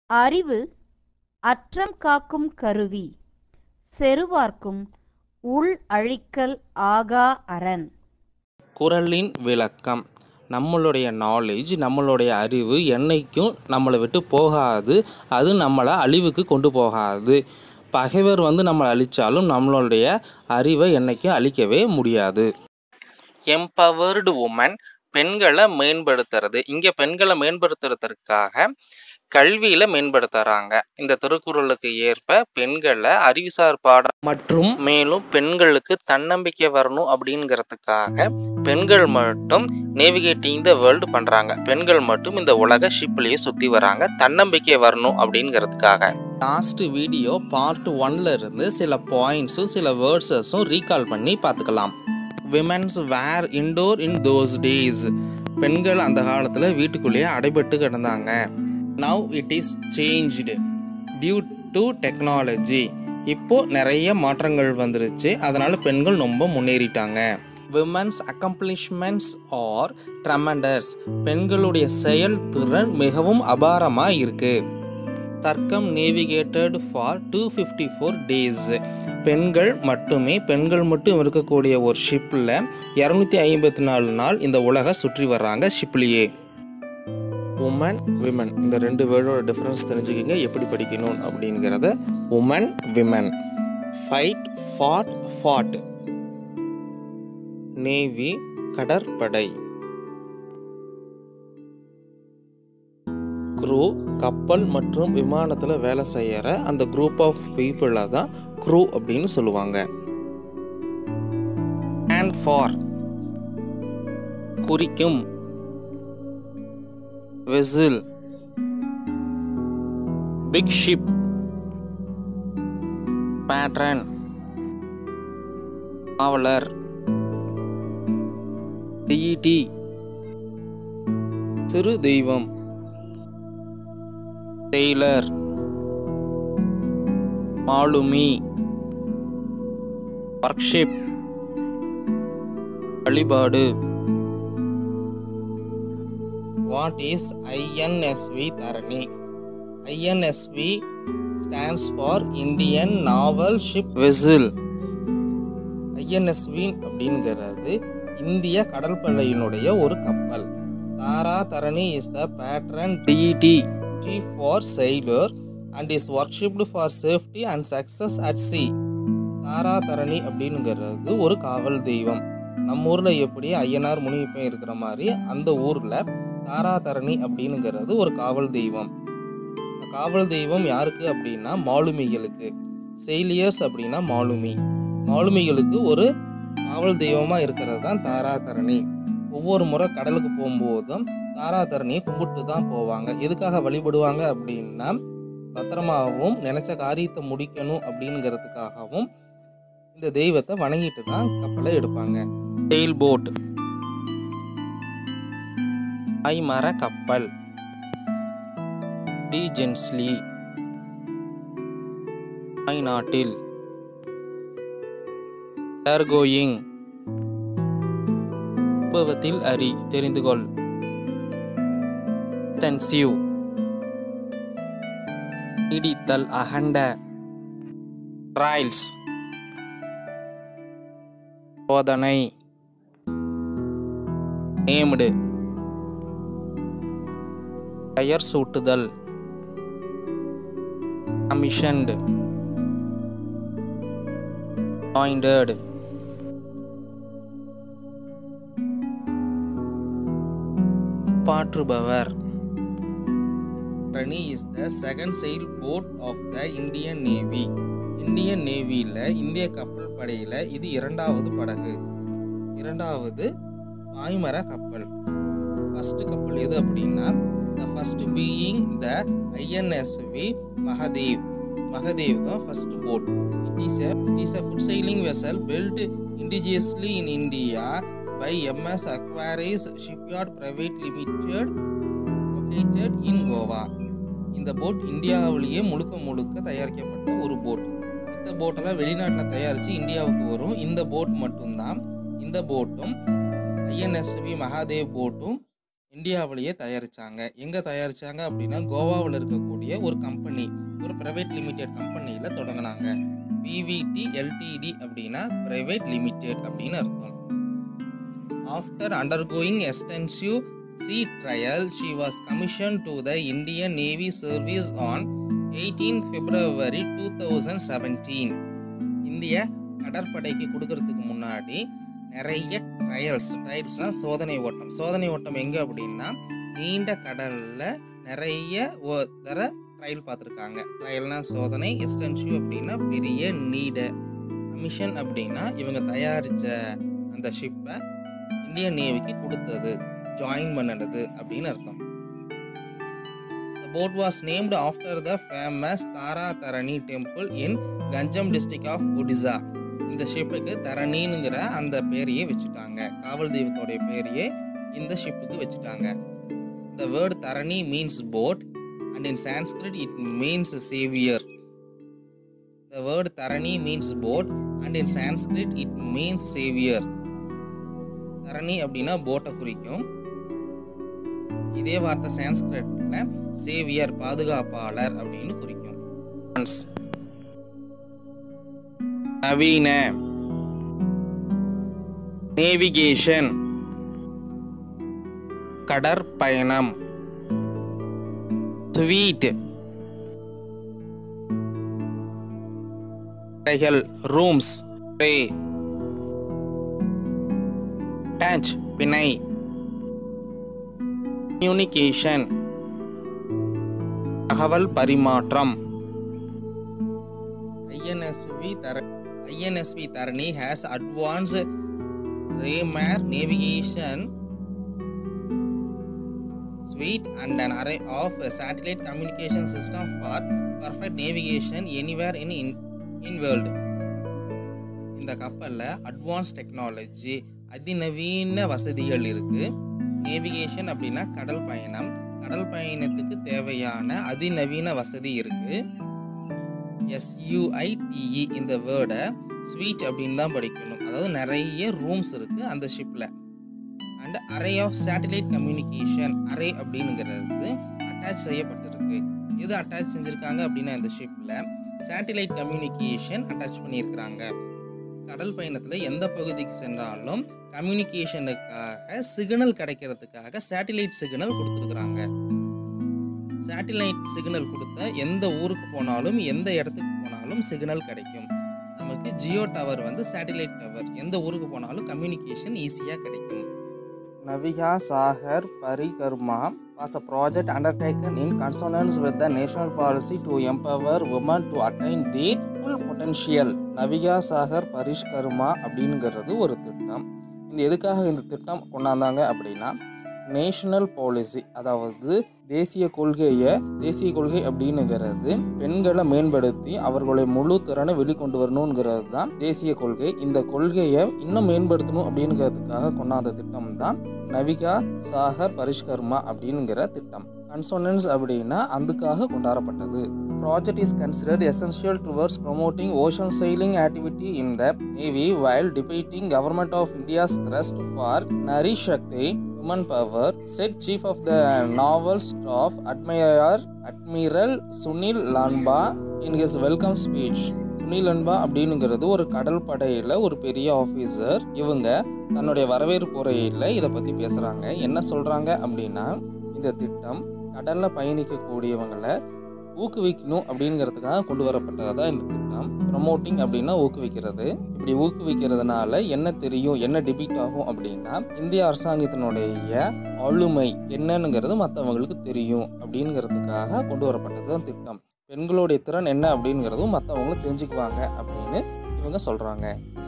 அறிவு அற்றம் காக்கும் கருவி செருவார்க்கும் உள் அழிக்கல் ஆகா அரண் குறளின் விளக்கம் நம்மளுடைய நாலேஜ் நம்மளுடைய அறிவு என்னைக்கும் நம்மளை விட்டு போகாது அது நம்மளை அழிவுக்கு கொண்டு போகாது பகைவர் வந்து நம்மளை அழித்தாலும் நம்மளுடைய அறிவை என்னைக்கும் அழிக்கவே முடியாது எம்பவர்டு உமன் பெண்களை மேம்படுத்துறது இங்கே பெண்களை மேம்படுத்துறதுக்காக கல்வியில் மேம்படுத்துகிறாங்க இந்த திருக்குறளுக்கு ஏற்ப பெண்களை அறிவுசார் பாடம் மற்றும் மேலும் பெண்களுக்கு தன்னம்பிக்கை வரணும் அப்படிங்கிறதுக்காக பெண்கள் மட்டும் நேவிகேட்டிங் த வேர்ல்டு பண்ணுறாங்க பெண்கள் மட்டும் இந்த உலக ஷிப்லேயே சுற்றி வராங்க தன்னம்பிக்கை வரணும் அப்படிங்கிறதுக்காக லாஸ்ட் வீடியோ பார்ட் ஒன்ல இருந்து சில பாயிண்ட்ஸும் சில வேர்ட்ஸஸும் ரீகால் பண்ணி பார்த்துக்கலாம் womens were indoor in those days பெண்கள் அந்த காலத்தில் வீட்டுக்குள்ளேயே அடைபட்டு கிடந்தாங்க now it is changed due to technology இப்போ நிறைய மாற்றங்கள் வந்துருச்சு அதனால பெண்கள் ரொம்ப முன்னேறிட்டாங்க விமன்ஸ் அக்கம்ப்ளிஷ்மெண்ட்ஸ் ஆர் ட்ரமண்டர்ஸ் பெண்களுடைய செயல்திறன் மிகவும் அபாரமாக இருக்கு தர்க்கம் navigated for two fifty four days பெண்கள் மட்டுமே பெண்கள் மட்டும் இருக்கக்கூடிய ஒரு ஷிப்பில் இரநூத்தி ஐம்பத்தி நாலு நாள் இந்த உலக சுற்றி வர்றாங்க ஷிப்லேயே உமன் விமன் இந்த ரெண்டு வேர்டோட டிஃப்ரென்ஸ் தெரிஞ்சுக்கிங்க எப்படி படிக்கணும் அப்படிங்கிறத woman women fight fought fought navy கடற்படை க்ரூ கப்பல் மற்றும் விமானத்தில் வேலை செய்கிற அந்த குரூப் ஆஃப் பீப்புளை தான் க்ரூ அப்படின்னு சொல்லுவாங்க அண்ட் ஃபார் குறிக்கும் வெசில் பிக் ஷிப் பேட்ரன் காவலர் டிஇடி சிறு தெய்வம் டெய்லர் மாலுமி ஒர்க்ஷிப் வழிபாடு what is INSV Tarini INSV stands for Indian naval ship vessel INSV அப்படிங்கிறது இந்திய கடற்படையினுடைய ஒரு கப்பல் Tara Tarini is the patron deity for sailor and is worshipped for safety and success at sea Tara Tarini அப்படிங்கிறது ஒரு காவல் தெய்வம் நம்ம ஊரில் எப்படி ஐயனார் முனியப்பன் இருக்கிற மாதிரி அந்த ஊரில் தாராதரணி அப்படிங்கிறது ஒரு காவல் தெய்வம் இந்த காவல் தெய்வம் யாருக்கு அப்படின்னா மாலுமிகளுக்கு செயிலியர்ஸ் அப்படின்னா மாலுமி மாலுமிகளுக்கு ஒரு காவல் தெய்வமாக இருக்கிறது தான் தாராதரணி ஒவ்வொரு முறை கடலுக்கு போகும்போதும் தாராதரணியை கும்பிட்டு தான் போவாங்க எதுக்காக வழிபடுவாங்க அப்படின்னா பத்திரமாகவும் நினைச்ச காரியத்தை முடிக்கணும் அப்படிங்கிறதுக்காகவும் இந்த தெய்வத்தை வணங்கிட்டு தான் கப்பலை எடுப்பாங்க டெயில் போட் ஐமர கப்பல் டி ஜென்ஸ்லி நாட்டில் கோயிங் அனுபவத்தில் அறி தெரிந்து கொள் டென்சிவ் இடித்தல் அகண்ட ட்ரையல்ஸ் சோதனை நேம்டு பெயர் சூட்டுதல் கமிஷன்டு பாயிண்டட் பாற்றுபவர் ரணி is the second sail boat of the Indian navy Indian நேவியில் இந்திய கப்பல் படையில் இது இரண்டாவது படகு இரண்டாவது பாய்மர கப்பல் ஃபர்ஸ்ட் கப்பல் எது அப்படின்னா the first being the INSV Mahadev Mahadev தான் first boat it is a is a foot sailing vessel built indigenously in India by MS Aquarius shipyard private limited located in Goa இந்த போட் இந்தியாவிலேயே முழுக்க முழுக்க தயாரிக்கப்பட்ட ஒரு போட் மற்ற போட்டெல்லாம் வெளிநாட்டில் தயாரித்து இந்தியாவுக்கு வரும் இந்த போட் மட்டும்தான் இந்த போட்டும் ஐஎன்எஸ்வி மகாதேவ் போட்டும் இந்தியாவிலேயே தயாரித்தாங்க எங்கே தயாரித்தாங்க அப்படின்னா கோவாவில் இருக்கக்கூடிய ஒரு கம்பெனி ஒரு ப்ரைவேட் லிமிடெட் கம்பெனியில் தொடங்கினாங்க பிவிடி எல்டிடி அப்படின்னா ப்ரைவேட் லிமிடெட் அப்படின்னு அர்த்தம் after undergoing extensive sea trial she was commissioned to the indian navy service on 18 february 2017 இந்திய கடற்படைக்கு கொடுக்கறதுக்கு முன்னாடி நிறைய ட்ரையல்ஸ் ட்ரையல்ஸ்னால் சோதனை ஓட்டம் சோதனை ஓட்டம் எங்கே அப்படின்னா நீண்ட கடலில் நிறைய ஒ- தர ட்ரையல் பார்த்துருக்காங்க ட்ரையல்னா சோதனை எக்ஸ்டென்சிவ் அப்படின்னா பெரிய நீட கமிஷன் அப்படின்னா இவங்க தயாரித்த அந்த ஷிப்பை இந்தியன் நேவிக்கு கொடுத்தது ஜாயின் பண்ணினது அப்படின்னு அர்த்தம் The boat was named after the famous Tara Tarini temple in Ganjam district of Odisha இந்த ஷிப்புக்கு தரணிங்கிற அந்த பேரையே வச்சுட்டாங்க காவல் தெய்வத்தோடைய பேரையே இந்த ஷிப்புக்கு வச்சுட்டாங்க the word Tarini means boat and in Sanskrit it means saviour the word Tarini means boat and in Sanskrit it means saviour Tarini அப்படின்னா போட்டை குறிக்கும் இதே வார்த்தை சான்ஸ்கிரிட்ல சேவியர் பாதுகாப்பாளர் அப்படின்னு குறிக்கும் நவீன நேவிகேஷன் கடற்பயணம் ஸ்வீட் அறைகள் ரூம்ஸ் பே டச் பிணை கம்யூனிகேஷன் தகவல் பரிமாற்றம் INSV Tara INSV Tarini has advance ரேமேர் navigation suite and an array of satellite communication system for perfect navigation anywhere in in, in world இந்த கப்பலில் அட்வான்ஸ் டெக்னாலஜி அதிநவீன வசதிகள் இருக்கு நேவிகேஷன் அப்படின்னா கடல் பயணம் கடல் பயணத்துக்கு தேவையான அதிநவீன வசதி இருக்கு எஸ்யூஐடிஇ இந்த வேர்டை ஸ்வீட் அப்படின்னு தான் படிக்கணும் அதாவது நிறைய ரூம்ஸ் இருக்கு அந்த ஷிப்பில் and array of satellite communication array அப்படிங்கிறது அட்டாச் செய்யப்பட்டிருக்கு எது அட்டாச் செஞ்சுருக்காங்க அப்படின்னா இந்த ஷிப்பில் சேட்டலைட் கம்யூனிகேஷன் அட்டாச் பண்ணியிருக்கிறாங்க கடல் பயணத்தில் எந்த பகுதிக்கு சென்றாலும் கம்யூனிகேஷனுக்காக சிக்னல் கிடைக்கிறதுக்காக சேட்டிலைட் சிக்னல் கொடுத்துருக்குறாங்க சேட்டிலைட் சிக்னல் கொடுத்த எந்த ஊருக்கு போனாலும் எந்த இடத்துக்கு போனாலும் சிக்னல் கிடைக்கும் நமக்கு ஜியோ டவர் வந்து சேட்டிலைட் டவர் எந்த ஊருக்கு போனாலும் கம்யூனிகேஷன் ஈஸியாக கிடைக்கும் Naviga Sagar Parikarma was a project undertaken in consonance with the national policy to empower women to attain their full potential. Navika Sagar பரிஷ்கர்மா அப்படிங்கிறது ஒரு திட்டம் இந்த எதுக்காக இந்த திட்டம் கொண்டாந்தாங்க அப்படின்னா நேஷனல் பாலிசி அதாவது தேசிய கொள்கையை தேசிய கொள்கை அப்படின்னுங்கிறது பெண்களை மேம்படுத்தி அவர்களுடைய முழு திறனை வெளிக்கொண்டு வரணுங்கிறது தான் தேசிய கொள்கை இந்த கொள்கையை இன்னும் மேம்படுத்தணும் அப்படிங்கிறதுக்காக கொண்டாந்த திட்டம் தான் நவிகா சாகர் பரிஷ்கர்மா அப்படிங்கிற திட்டம் கன்சோனன்ஸ் அப்படின்னா அதுக்காக கொண்டாடப்பட்டது project is considered essential towards promoting ocean sailing activity in the navy while depicting government of India's thrust for Nari Shakti woman power said chief of the naval staff admire admiral Sunil Lanba in his welcome speech Sunil Lanba அப்படின்னுங்கிறது ஒரு கடல் படையில் ஒரு பெரிய officer இவங்க தன்னுடைய வரவேற்பு உரையில் இதை பற்றி பேசுகிறாங்க என்ன சொல்கிறாங்க அப்படின்னா இந்த திட்டம் கடலில் பயணிக்கக்கூடியவங்களை ஊக்குவிக்கணும் அப்படிங்கிறதுக்காக கொண்டு வரப்பட்டதா இந்த திட்டம் ப்ரமோட்டிங் அப்படின்னா ஊக்குவிக்கிறது இப்படி ஊக்குவிக்கிறதுனால என்ன தெரியும் என்ன டிபீட் ஆகும் அப்படின்னா இந்திய அரசாங்கத்தினுடைய ஆளுமை என்னன்னுங்கிறது மற்றவங்களுக்கு தெரியும் அப்படிங்கிறதுக்காக கொண்டு வரப்பட்டது தான் திட்டம் பெண்களுடைய திறன் என்ன அப்படிங்கிறதும் மற்றவங்களும் தெரிஞ்சுக்குவாங்க அப்படின்னு இவங்க சொல்கிறாங்க